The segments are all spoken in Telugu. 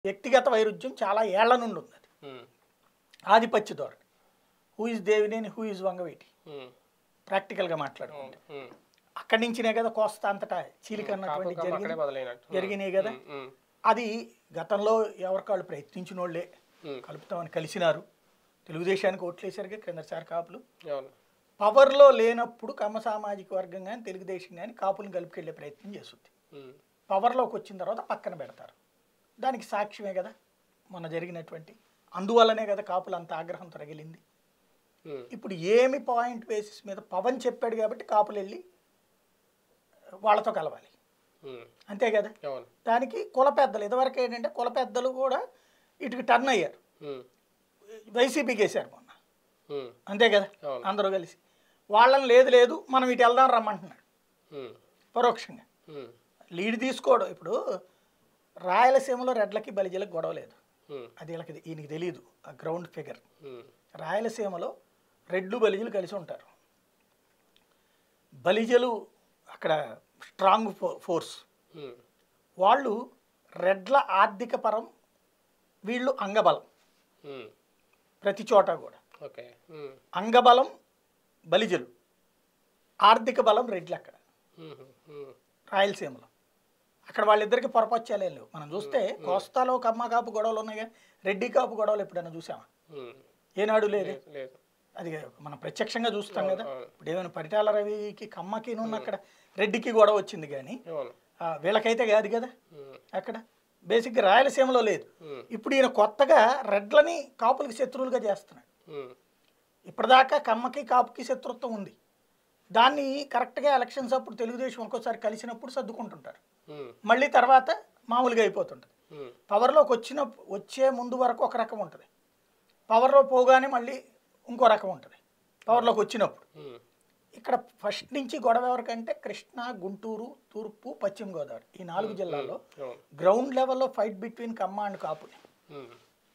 వ్యక్తిగత వైరుధ్యం చాలా ఏళ్ల నుండి ఉంది అది ఉమ్, ఆధిపత్య ధోరణి who is Devineni who is Vangaveeti ఉమ్, ప్రాక్టికల్గా మాట్లాడుకుంటే ఉమ్. అక్కడి నుంచినే కదా కోస్తా అంతటా చీలిక కాపు అన్నటువంటి కాపు అక్కడే జరిగింది మొదలైనట్టు ఉమ్, జరిగినాయి కదా ఉమ్, ఉమ్, అది గతంలో ఎవరికాళ్ళు ప్రయత్నించిన వాళ్ళే ఉమ్, కలుపుతామని కలిసినారు తెలుగుదేశానికి ఓట్లేసారుగా క్రిందసారి కాపులు అవును పవర్లో లేనప్పుడు కమ్మ సామాజిక వర్గం కానీ తెలుగుదేశం కానీ కాపులను కలుపుకెళ్ళే ప్రయత్నం చేస్తుంది ఉమ్, పవర్లోకి వచ్చిన తర్వాత పక్కన పెడతారు దానికి సాక్ష్యమే కదా మొన్న జరిగినటువంటి అందువల్లనే కదా కాపులు అంత ఆగ్రహం తొలగిలింది ఉమ్, ఇప్పుడు ఏమి పాయింట్ బేసిస్ మీద పవన్ చెప్పాడు కాబట్టి కాపులు వెళ్ళి వాళ్ళతో కలవాలి ఉమ్, అంతే కదా అవును దానికి కుల పెద్దలు ఇదివరకు ఏంటంటే కుల పెద్దలు కూడా ఇటుకి టర్న్ అయ్యారు ఉమ్, వైసీపీకి వేశారు మొన్న ఉమ్, అంతే కదా అవును. అందరూ కలిసి వాళ్ళని లేదు లేదు మనం ఇటు వెళ్దాం రమ్మంటున్నాడు ఉమ్, పరోక్షంగా ఉమ్, లీడ్ తీసుకోవడం ఇప్పుడు రాయలసీమలో రెడ్లకి బలిజలకు గొడవ లేదు ఉమ్, అది వీళ్ళకి ఈయనకి తెలియదు ఆ గ్రౌండ్ ఫిగర్ ఉమ్, రాయలసీమలో రెడ్లు బలిజలు కలిసి ఉంటారు బలిజలు అక్కడ స్ట్రాంగ్ ఫో ఫోర్స్ ఉమ్, వాళ్ళు రెడ్ల ఆర్థిక పరం వీళ్ళు అంగబలం ఉమ్, ప్రతి చోట కూడా ఓకే ఉమ్, అంగబలం బలిజలు ఆర్థిక బలం రెడ్లు అక్కడ ఉమ్, ఉమ్, రాయలసీమలో అక్కడ వాళ్ళిద్దరికి పొరపచ్చాలే లేవు మనం చూస్తే కోస్తాలో కమ్మ కాపు గొడవలు ఉన్నాయి కానీ రెడ్డి కాపు గొడవలు ఎప్పుడైనా చూసామా ఉమ్, ఏనాడు లేదే లేదు లేదు అది మనం ప్రత్యక్షంగా చూస్తాం కదా అవును. ఇప్పుడు ఏమైనా పరిటాల రవికి కమ్మకి ఉన్న అక్కడ రెడ్డికి గొడవ వచ్చింది కానీ అవును ఆ, వీళ్ళకైతే కాదు కదా ఉమ్, అక్కడ బేసిక్గా రాయలసీమలో లేదు ఉమ్, ఇప్పుడు ఈయన కొత్తగా రెడ్లని కాపులకి శత్రువులుగా చేస్తున్నాడు ఉమ్, ఇప్పటిదాకా కమ్మకి కాపుకి శత్రుత్వం ఉంది దాన్ని కరెక్ట్గా ఎలక్షన్స్ అప్పుడు తెలుగుదేశం ఒక్కోసారి కలిసినప్పుడు సర్దుకుంటుంటారు ఉమ్, మళ్ళీ తర్వాత మామూలుగా అయిపోతుంటుంది ఉమ్, పవర్లోకి వచ్చిన వచ్చే ముందు వరకు ఒక రకం ఉంటుంది పవర్లో పోగానే మళ్ళీ ఇంకో రకం ఉంటుంది పవర్లోకి వచ్చినప్పుడు ఉమ్, ఇక్కడ ఫస్ట్ నుంచి గొడవ ఎవరికంటే కృష్ణా గుంటూరు తూర్పు పశ్చిమ గోదావరి ఈ నాలుగు జిల్లాల్లో అవును గ్రౌండ్ లెవెల్లో ఫైట్ బిట్వీన్ కమ్మ అండ్ కాపుని ఉమ్.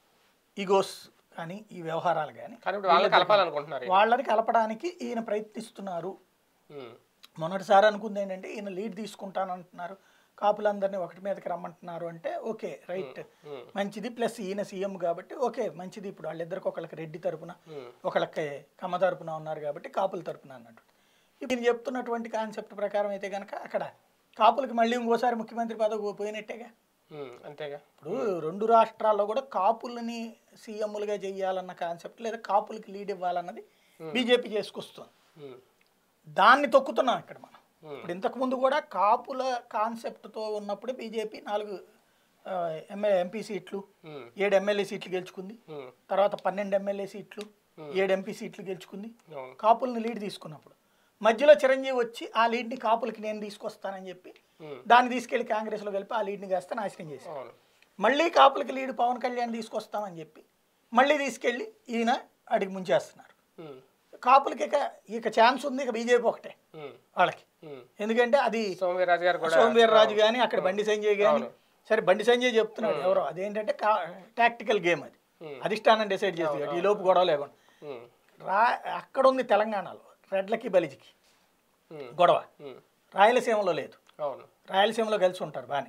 ఈగోస్ కానీ ఈ వ్యవహారాలు కానీ కానీ ఇప్పుడు వాళ్ళని కలపాలనుకుంటున్నారు ఈయన. వాళ్ళని కలపడానికి ఈయన ప్రయత్నిస్తున్నారు ఉమ్, మొన్నటిసారి అనుకుంది ఏంటంటే ఈయన లీడ్ తీసుకుంటానంటున్నారు కాపులందరినీ ఒకటి మీదకి రమ్మంటున్నారు అంటే ఓకే రైట్ ఉమ్, మంచిది ప్లస్ ఈయన సీఎం కాబట్టి ఓకే మంచిది ఇప్పుడు వాళ్ళిద్దరికి ఒకళ్ళకి రెడ్డి తరపున ఉమ్, ఒకళ్ళకి కమ్మ తరపున ఉన్నారు కాబట్టి కాపుల తరపున అన్నట్టు ఇప్పుడు నేను చెప్తున్నటువంటి కాన్సెప్ట్ ప్రకారం అయితే కనుక అక్కడ కాపులకి మళ్ళీ ఇంకోసారి ముఖ్యమంత్రి పదవి పోయినట్టేగా ఉమ్, అంతేగా ఇప్పుడు రెండు రాష్ట్రాల్లో కూడా కాపులని సీఎంలుగా చేయాలన్న కాన్సెప్ట్ లేదా కాపులకి లీడ్ ఇవ్వాలన్నది బీజేపీ చేసుకొస్తుంది ఉమ్, దాన్ని తొక్కుతున్నాం ఇక్కడ మనం Hmm. ఇప్పుడు ఇంతకుముందు కూడా కాపుల కాన్సెప్ట్తో ఉన్నప్పుడే బీజేపీ నాలుగు ఎమ్మెల్యే ఎంపీ సీట్లు ఉమ్, ఏడు ఎమ్మెల్యే సీట్లు గెలుచుకుంది ఉమ్, తర్వాత పన్నెండు ఎమ్మెల్యే సీట్లు ఏడు ఎంపీ సీట్లు గెలుచుకుంది అవును కాపుల్ని లీడ్ తీసుకున్నప్పుడు మధ్యలో చిరంజీవి వచ్చి ఆ లీడ్ని కాపులకి నేను తీసుకొస్తానని చెప్పి ఉమ్, దాన్ని తీసుకెళ్లి కాంగ్రెస్లో కలిపి ఆ లీడ్ని కాస్త నాశనం చేశారు అవును మళ్ళీ కాపులకి లీడ్ పవన్ కళ్యాణ్ తీసుకొస్తామని చెప్పి మళ్ళీ తీసుకెళ్ళి ఈయన అడిగి ముంచేస్తున్నారు ఉమ్, కాపులకి ఇక ఇక ఛాన్స్ ఉంది ఇక బీజేపీ ఒకటే ఉమ్, వాళ్ళకి ఉమ్. ఎందుకంటే అది సోమవీర్రాజు గారు కూడా సోమవీర్రాజు కానీ అక్కడ బండి సంజయ్ కానీ అవును. సరే బండి సంజయ్ చెప్తున్నాడు ఎవరో అదేంటంటే టాక్టికల్ గేమ్ అది ఉమ్, అధిష్టానం డిసైడ్ చేసి ఈ లోపు గొడవ లేకుండా ఉమ్, రా అక్కడ ఉంది తెలంగాణలో రెడ్లకి బలిజికి ఉమ్, గొడవ ఉమ్, రాయలసీమలో లేదు అవును రాయలసీమలో కలిసి ఉంటారు బాగానే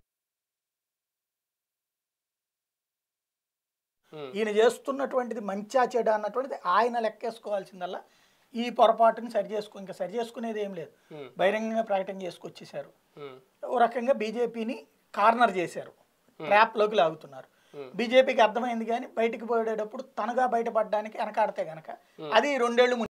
ఉమ్, ఈయన చేస్తున్నటువంటిది మంచా చెడ అన్నటువంటిది ఆయన లెక్కేసుకోవాల్సిందల్లా ఈ పొరపాటుని సరి చేసుకో ఇంకా సరి చేసుకునేది ఏం లేదు ఉమ్, బహిరంగంగా ప్రకటన చేసుకొచ్చేసారు ఉమ్, ఓ రకంగా బీజేపీని కార్నర్ చేశారు ట్రాప్లోకి లాగుతున్నారు Hmm. బీజేపీకి అర్థమైంది కానీ బయటికి పోయేటప్పుడు తనగా బయటపడడానికి వెనకాడితే గనక అది రెండేళ్లు